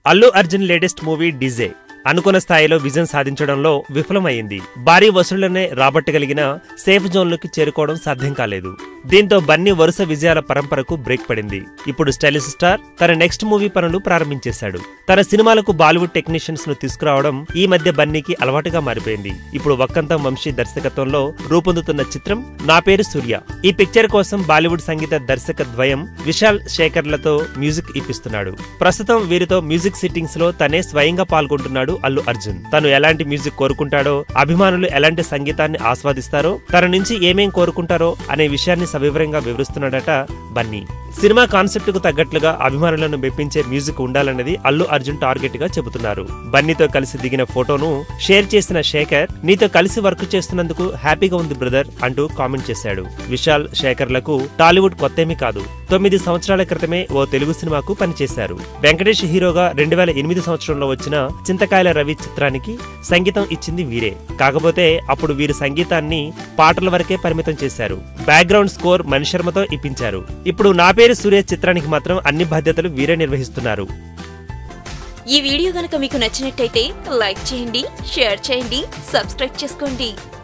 Allu Arjun latest movie DJ అనుకున్న స్థాయిలో విజయం సాధించడంలో విఫలమైంది భారీ వసూళ్లనే రాబట్టగలిగిన సేఫ్ జోన్లోకి చేరుకోవడం సాధ్యం కాలేదు దీంతో బన్నీ వరుస విజయాల పరంపరకు బ్రేక్ పడింది ఇప్పుడు స్టైలిష్ స్టార్ తన నెక్స్ట్ మూవీ పనులు ప్రారంభించేశాడు తన సినిమాలకు బాలీవుడ్ టెక్నీషియన్స్ ను తీసుకురావడం ఈ మధ్య బన్నీకి అలవాటుగా మారిపోయింది ఇప్పుడు వక్కంతం వంశీ దర్శకత్వంలో రూపొందుతున్న చిత్రం నా పేరు సూర్య ఈ పిక్చర్ కోసం బాలీవుడ్ సంగీత దర్శక ద్వయం విశాల్ శేఖర్లతో మ్యూజిక్ ఇప్పిస్తున్నాడు ప్రస్తుతం వీరితో మ్యూజిక్ సిట్టింగ్స్ లో తనే స్వయంగా పాల్గొంటున్నాడు అల్లు అర్జున్ తను ఎలాంటి మ్యూజిక్ కోరుకుంటాడో అభిమానులు ఎలాంటి సంగీతాన్ని ఆస్వాదిస్తారో తన నుంచి ఏమేం కోరుకుంటారో అనే విషయాన్ని సవివరంగా వివరిస్తున్నాడట బన్నీ సినిమా కాన్సెప్ట్ కు తగ్గట్లుగా అభిమానులను మెప్పించే మ్యూజిక్ ఉండాలన్నది అల్లు అర్జున్ టార్గెట్ గా చెబుతున్నారు బన్నీతో కలిసి దిగిన ఫోటోను షేర్ చేసిన శేఖర్ నీతో కలిసి వర్క్ చేస్తున్నందుకు హ్యాపీగా ఉంది బ్రదర్ అంటూ కామెంట్ చేశాడు విశాల్ శేఖర్లకు టాలీవుడ్ కొత్తేమీ కాదు తొమ్మిది సంవత్సరాల క్రితమే ఓ తెలుగు సినిమాకు పనిచేశారు వెంకటేష్ హీరోగా రెండు వేల ఎనిమిది సంవత్సరంలో వచ్చిన చింతకాయల రవి చిత్రానికి సంగీతం ఇచ్చింది వీరే కాకపోతే అప్పుడు వీరు సంగీతాన్ని పాటల వరకే పరిమితం చేశారు బ్యాక్గ్రౌండ్ స్కోర్ మణిశర్మతో ఇప్పించారు ఇప్పుడు నా పేరు సూర్య చిత్రానికి మాత్రం అన్ని బాధ్యతలు వీరే నిర్వహిస్తున్నారు ఈ వీడియో గనక మీకు నచ్చినట్టయితే లైక్ చేయండి షేర్ చేయండి సబ్స్క్రైబ్ చేసుకోండి